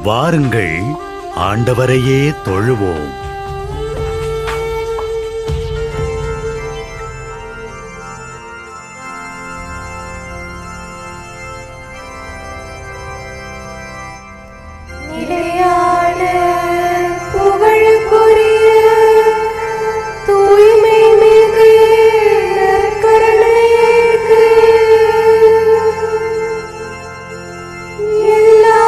வாருங்கள் ஆண்டவரையே தொழுவோம் நிலையான புகழுக்குரிய தூய்மை மிகு நற்கருணைக்கு எல்லா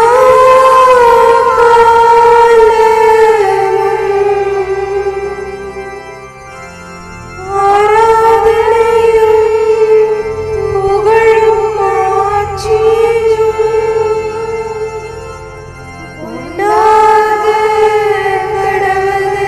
காலமும் ஆராதனையும் புகழும் ஆட்சியும் உண்டாக கடவுது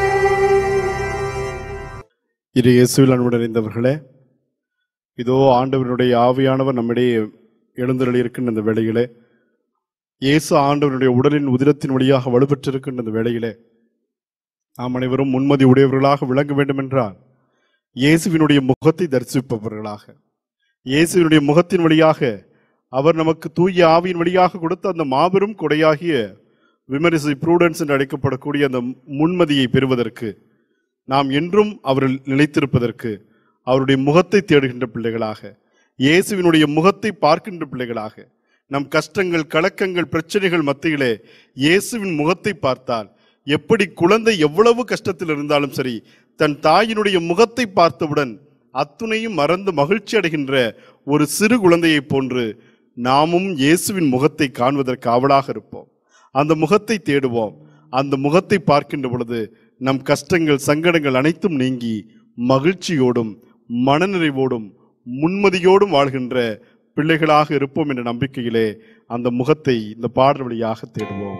இது இயேசுவில் அன்புடன் இருந்தவர்களே இதோ ஆண்டவருடைய ஆவியானவர் நம்மிடையே எழுந்தருளி இருக்கின்ற இந்த வேளையிலே இயேசு ஆண்டவருடைய உடலின் உதிரத்தின் வழியாக வலுப்பெற்றிருக்கின்ற இந்த வேளையிலே நாம் அனைவரும் முன்மதி உடையவர்களாக விளங்க வேண்டும் என்றால் இயேசுவினுடைய முகத்தை தரிசிப்பவர்களாக இயேசுவினுடைய முகத்தின் வழியாக அவர் நமக்கு தூய ஆவியின் வழியாக கொடுத்த அந்த மாபெரும் கொடையாகிய விமரிசை ப்ரூடன்ஸ் என்று அழைக்கப்படக்கூடிய அந்த முன்மதியை பெறுவதற்கு நாம் என்றும் அவரில் நிலைத்திருப்பதற்கு அவருடைய முகத்தை தேடுகின்ற பிள்ளைகளாக இயேசுவினுடைய முகத்தை பார்க்கின்ற பிள்ளைகளாக நம் கஷ்டங்கள் கலக்கங்கள் பிரச்சனைகள் மத்தியிலே இயேசுவின் முகத்தை பார்த்தால் எப்படி குழந்தை எவ்வளவு கஷ்டத்தில் இருந்தாலும் சரி தன் தாயினுடைய முகத்தை பார்த்தவுடன் அத்துணையும் மறந்து மகிழ்ச்சி அடைகின்ற ஒரு சிறு குழந்தையைப் போன்று நாமும் இயேசுவின் முகத்தை காண்பதற்கு ஆவலாக இருப்போம் அந்த முகத்தை தேடுவோம் அந்த முகத்தை பார்க்கின்ற பொழுது நம் கஷ்டங்கள் சங்கடங்கள் அனைத்தும் நீங்கி மகிழ்ச்சியோடும் மனநிறைவோடும் முன்மதியோடும் வாழ்கின்ற பிள்ளைகளாக இருப்போம் என்ற நம்பிக்கையிலே அந்த முகத்தை இந்த பாடல் வழியாக தேடுவோம்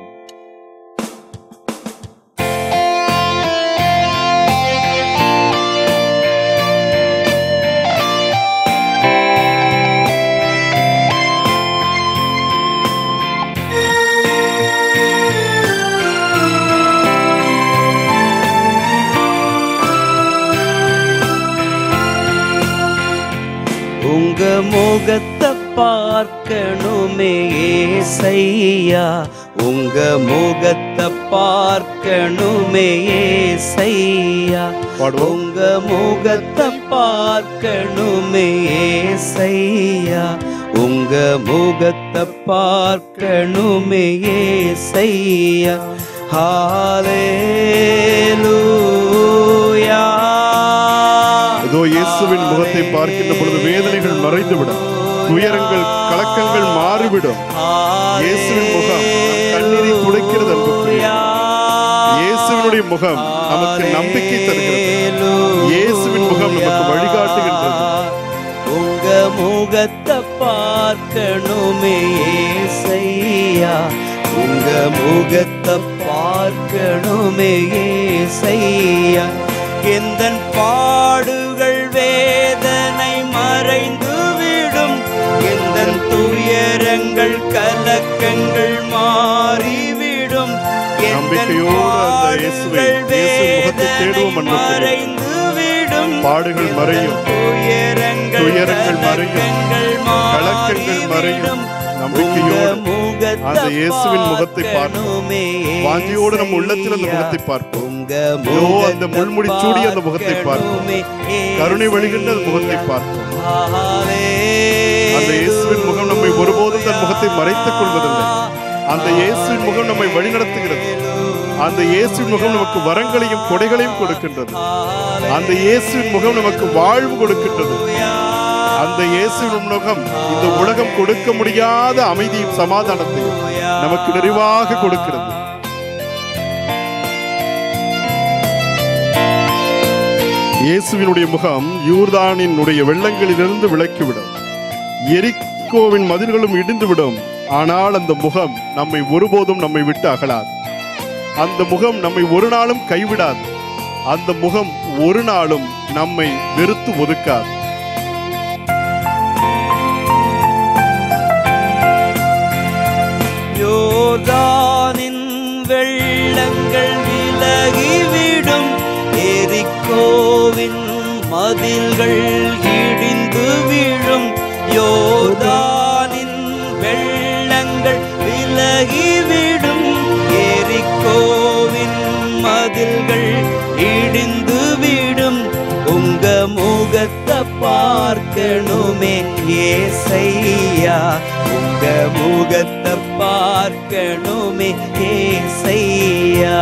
உங்க முகத்தை பார்க்கணுமே ஏசையா உங்க முகத்தை பார்க்கணுமே ஏசையா பாடுவோம். உங்க முகத்தை பார்க்கணுமே ஏசையா உங்க முகத்தை பார்க்கணுமே ஏசையா ஹalleluya இதோ இயேசுவின் முகத்தை பார்க்கின்ற பொழுது வேதனைகள் மறைந்துவிடும் துயரங்கள் கலக்கங்கள் மாறிவிடும் இயேசுவின் முகம் நம் கண்ணீரை துடைக்கிறது அன்புக்குரிய இயேசுவினுடைய முகம் நமக்கு நம்பிக்கை தருகிறது இயேசுவின் முகம் நமக்கு வழிகாட்டுகின்றது உங்க முகத்தை பார்க்கணுமே ஏசையா உங்க முகத்தை பார்க்கணுமே ஏசையா எந்த பாடுகள் வேதனை மறைந்து விடும் எந்த துயரங்கள் கலக்கங்கள் மாறிவிடும் எந்தன் நம்பிக்கையோடு அந்த இயேசுவை, பாடுகள் இயேசுவின் முகத்தை தேடுவோம் அன்புக்குரிய. வேதனை மறைந்து விடும் பாடுகள் மறையும் துயரங்கள் துயரங்கள் மறையும் கலக்கங்கள் மறையும் நம்பிக்கையோடு அந்த இயேசுவின் முகத்தை பார்ப்போம் வாஞ்சியோடு நம் உள்ளத்தில் அந்த முகத்தை பார்ப்போம் இதோ அந்த முள்முடி சூடி அந்த முகத்தை பார்ப்போம் கருணை வழிகின்ற அந்த முகத்தை பார்ப்போம் அந்த இயேசுவின் முகம் நம்மை ஒருபோதும் தன் முகத்தை மறைத்துக் கொள்வதில்லை அந்த இயேசுவின் முகம் நம்மை வழிநடத்துகிறது அந்த இயேசுவின் முகம் நமக்கு வரங்களையும் கொடைகளையும் கொடுக்கின்றது அந்த இயேசுவின் முகம் நமக்கு வாழ்வு கொடுக்கின்றது அந்த இயேசுவின் முகம் இந்த உலகம் கொடுக்க முடியாத அமைதியும் சமாதானத்தையும் நமக்கு நிறைவாக கொடுக்கிறது இயேசுவினுடைய முகம் யூர்தானினுடைய வெள்ளங்களிலிருந்து விலக்கிவிடும் எரிக்கோவின் மதில்களும் இடிந்துவிடும் ஆனால் அந்த முகம் நம்மை ஒருபோதும் நம்மை விட்டு அகலாது அந்த முகம் நம்மை ஒரு நாளும் கைவிடாது அந்த முகம் ஒரு நாளும் நம்மை வெறுத்து ஒதுக்காது யோர்தானின் வெள்ளங்கள் விலகிவிடும் எரிக்கோவின் மதில்கள் இடிந்து விழும் யோர்தானின் வெள்ளங்கள் விலகிவிடும் பார்க்கணுமே ஏசையா உங்க முகத்தை பார்க்கணுமே ஏசையா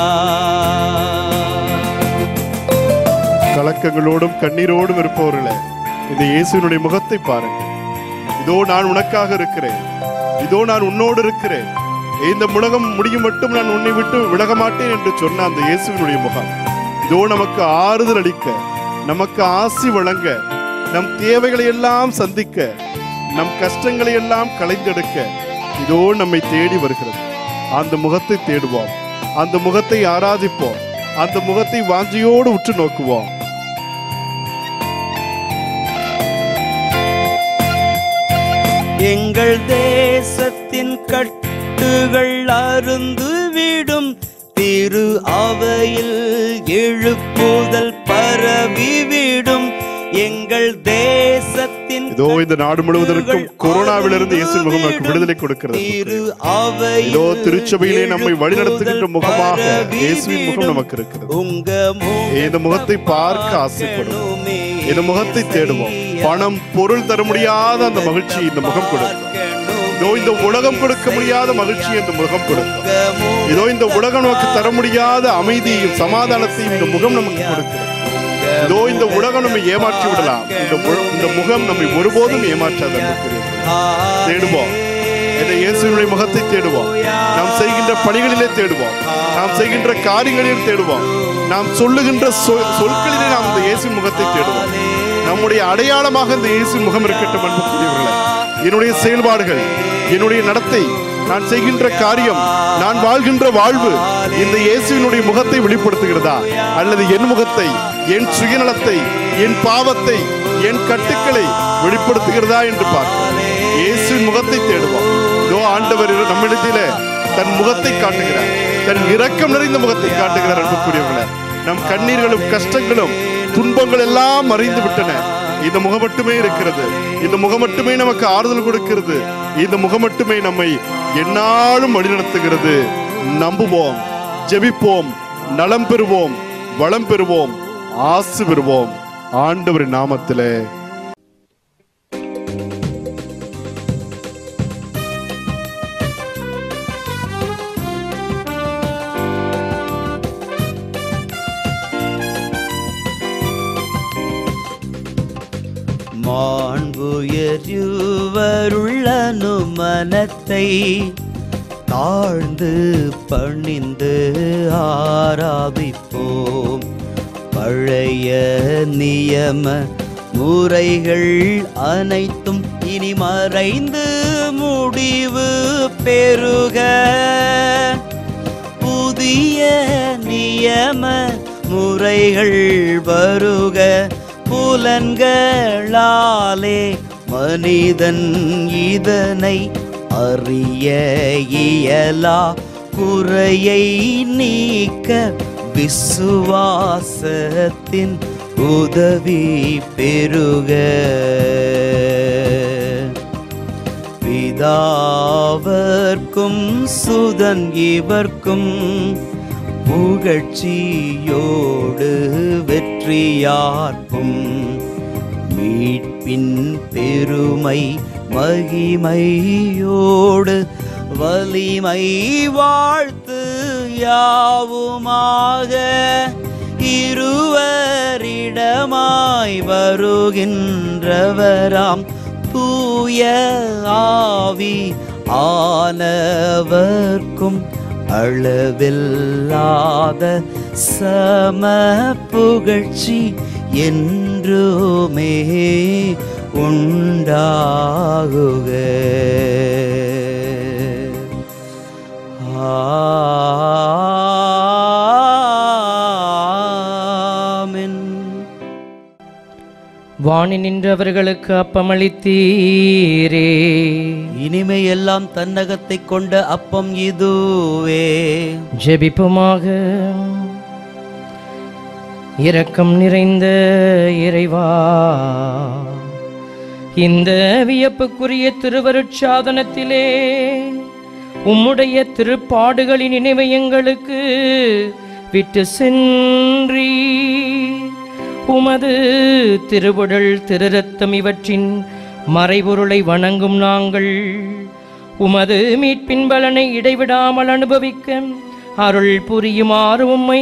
கலக்கங்களோடும் கண்ணீரோடும் இருப்பவர்களே இந்த இயேசுவினுடைய முகத்தை பாருங்க இதோ நான் உனக்காக இருக்கிறேன் இதோ நான் உன்னோடு இருக்கிறேன் இந்த உலகம் முடியும் மட்டும் நான் உன்னை விட்டு விலக மாட்டேன் என்று சொன்ன அந்த இயேசுவினுடைய முகம் இதோ நமக்கு ஆறுதல் அளிக்க நமக்கு ஆசி வழங்க நம் தேவைகளை எல்லாம் சந்திக்க நம் கஷ்டங்களை எல்லாம் களைந்தெடுக்க இதோ நம்மை தேடி வருகிறது அந்த முகத்தை தேடுவோம் அந்த முகத்தை ஆராதிப்போம் அந்த முகத்தை வாஞ்சியோடு உற்று நோக்குவோம் எங்கள் தேசத்தின் கட்டுகள் அருந்து விடும் திரு அவையில் எழுப்புதல் பரவிவிடும் எங்கள் தேசத்தின் இதோ இந்த நாடு முழுவதற்கும் கொரோனாவிலிருந்து இயேசு முகம் நமக்கு விடுதலை கொடுக்கிறது திரு அவையில் இதோ திருச்சபையிலே நம்மை வழிநடத்துகின்ற முகமாக இயேசுவின் முகம் நமக்கு இருக்கிறது உங்க இந்த முகத்தை பார்க்க ஆசைப்படும் இந்த முகத்தை தேடுவோம் பணம் பொருள் தர முடியாத அந்த மகிழ்ச்சி இந்த முகம் கொடுக்கும் இதோ இந்த உலகம் கொடுக்க முடியாத மகிழ்ச்சி இந்த முகம் கொடுக்கும் இதோ இந்த உலகம் நமக்கு தர முடியாத அமைதியையும் சமாதானத்தையும் இந்த முகம் நமக்கு கொடுக்கிறது இதோ இந்த உலகம் நம்மை ஏமாற்றி விடலாம் இந்த மு- இந்த முகம் நம்மை ஒருபோதும் ஏமாற்றாது அன்புக்குரியவர்களே. தேடுவோம் இந்த இயேசுவினுடைய முகத்தை தேடுவோம் நாம் செய்கின்ற பணிகளிலே தேடுவோம் நாம் செய்கின்ற காரியங்களில் தேடுவோம் நாம் சொல்லுகின்ற சொல்- சொற்களிலே நாம் இந்த இயேசுவின் முகத்தை தேடுவோம் நம்முடைய அடையாளமாக இந்த இயேசுவின் முகம் இருக்கட்டும் அன்புக்குரியவர்களே என்னுடைய செயல்பாடுகள் என்னுடைய நடத்தை நான் செய்கின்ற காரியம் நான் வாழ்கின்ற வாழ்வு இந்த இயேசுவினுடைய முகத்தை வெளிப்படுத்துகிறதா அல்லது என் முகத்தை என் சுயநலத்தை என் பாவத்தை என் கட்டுக்களை வெளிப்படுத்துகிறதா என்று பார்ப்போம் இயேசுவின் முகத்தை தேடுவோம் இதோ ஆண்டவர் நம்மிடத்திலே தன் முகத்தை காட்டுகிறார் தன் இரக்கம் நிறைந்த முகத்தை காட்டுகிறார் அன்புக்குரியவர்களே நம் கண்ணீர்களும் கஷ்டங்களும் துன்பங்கள் எல்லாம் மறைந்து விட்டன இந்த முகம் மட்டுமே இருக்கிறது இந்த முகம் மட்டுமே நமக்கு ஆறுதல் கொடுக்கிறது இந்த முகம் மட்டுமே நம்மை எந்நாளும் வழிநடத்துகிறது நம்புவோம் ஜெபிப்போம் நலம் பெறுவோம் வளம் பெறுவோம் ஆசு பெறுவோம் ஆண்டவரின் நாமத்திலே மாண்புயருவருள்ளனு மனத்தை தாழ்ந்து பணிந்து ஆராதிப்போம் பழைய நியம முறைகள் அனைத்தும் இனி மறைந்து முடிவு பெறுக புதிய நியம முறைகள் வருக புலன்களாலே மனிதன் இதனை அறிய இயலா குறையை நீக்க விசுவாசத்தின் உதவி பெறுக பிதாவர்க்கும் சுதன் இவர்க்கும் புகழ்ச்சியோடு வெற்றியார்க்கும் மீட்பின் பெருமை மகிமையோடு வலிமை வாழ்த்து யாவுமாக இருவரிடமாய் வருகின்றவராம் தூய ஆவி ஆனவர்க்கும் அளவில்லாத சம புகழ்ச்சி என்றுமே உண்டாகுக ஆமென் வாணி நின்றவர்களுக்கு அப்பமளித்தீரே இனிமை எல்லாம் தன்னகத்தை கொண்ட அப்பம் இதுவே ஜெபிப்புமாக இரக்கம் நிறைந்த இறைவா இந்த வியப்புக்குரிய திருவருட்சாதனத்திலே உம்முடைய திருப்பாடுகளின் நினைவை எங்களுக்கு விட்டு சென்றி உமது திருவுடல் திருரத்தம் இவற்றின் மறைபொருளை வணங்கும் நாங்கள் உமது மீட்பின் பலனை இடைவிடாமல் அனுபவிக்க அருள் புரியுமாறு உம்மை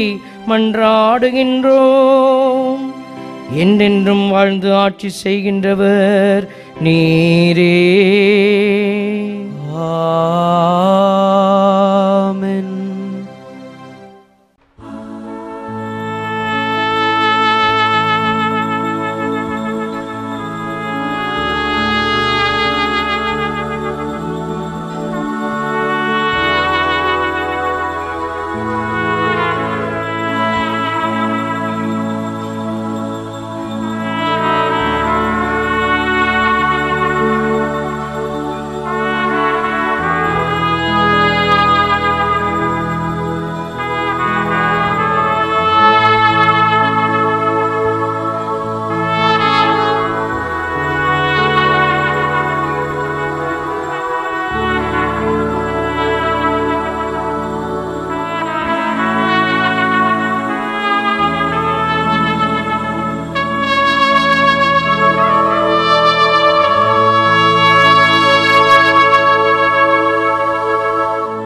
மன்றாடுகின்றோம் என்றென்றும் வாழ்ந்து ஆட்சி செய்கின்றவர் நீரே ஆமென்